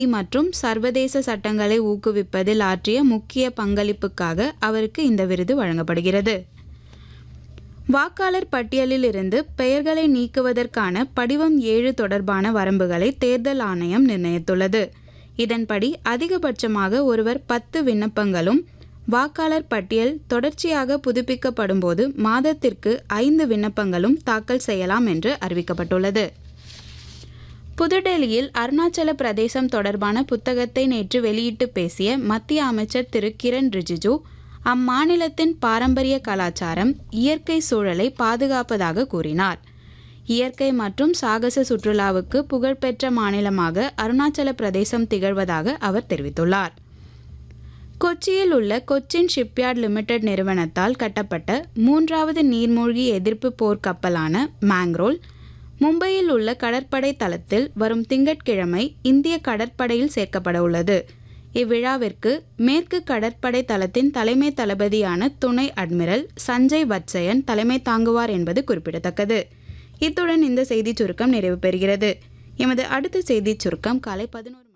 மற்றும் சர்வதேச சட்டங்களை ஊக்குவிப்பதில் ஆற்றிய முக்கிய பங்களிப்புக்காக அவருக்கு இந்த விருது வழங்கப்படுகிறது வாக்காளர் பட்டியலில் இருந்து பெயர்களை நீக்குவதற்கான படிவம் ஏழு தொடர்பான வரம்புகளை தேர்தல் ஆணையம் நிர்ணயித்துள்ளது இதன்படி அதிகபட்சமாக ஒருவர் பத்து விண்ணப்பங்களும் வாக்காளர் பட்டியல் தொடர்ச்சியாக புதுப்பிக்கப்படும் போது மாதத்திற்கு ஐந்து விண்ணப்பங்களும் தாக்கல் செய்யலாம் என்று அறிவிக்கப்பட்டுள்ளது புதுடெல்லியில் அருணாச்சல பிரதேசம் தொடர்பான புத்தகத்தை நேற்று வெளியிட்டு பேசிய மத்திய அமைச்சர் திரு கிரண் ரிஜிஜு அம்மாநிலத்தின் பாரம்பரிய கலாச்சாரம் இயற்கை சூழலை பாதுகாப்பதாக கூறினார் இயற்கை மற்றும் சாகச சுற்றுலாவுக்கு புகழ்பெற்ற மாநிலமாக அருணாச்சல பிரதேசம் திகழ்வதாக அவர் தெரிவித்துள்ளார் கொச்சியில் உள்ள கொச்சின் ஷிப்யார்ட் லிமிடெட் நிறுவனத்தால் கட்டப்பட்ட மூன்றாவது நீர்மூழ்கி எதிர்ப்பு போர்க்கப்பலான மேங்க்ரோல் மும்பையில் உள்ள கடற்படை தளத்தில் வரும் திங்கட்கிழமை இந்திய கடற்படையில் சேர்க்கப்பட உள்ளது இவ்விழாவிற்கு மேற்கு கடற்படை தளத்தின் தலைமை தளபதியான துணை அட்மிரல் சஞ்சய் வத்சயன் தலைமை தாங்குவார் என்பது குறிப்பிடத்தக்கது இத்துடன் இந்த செய்திச் சுருக்கம் நிறைவு பெறுகிறது எமது அடுத்த செய்திச் சுருக்கம் காலை பதினோரு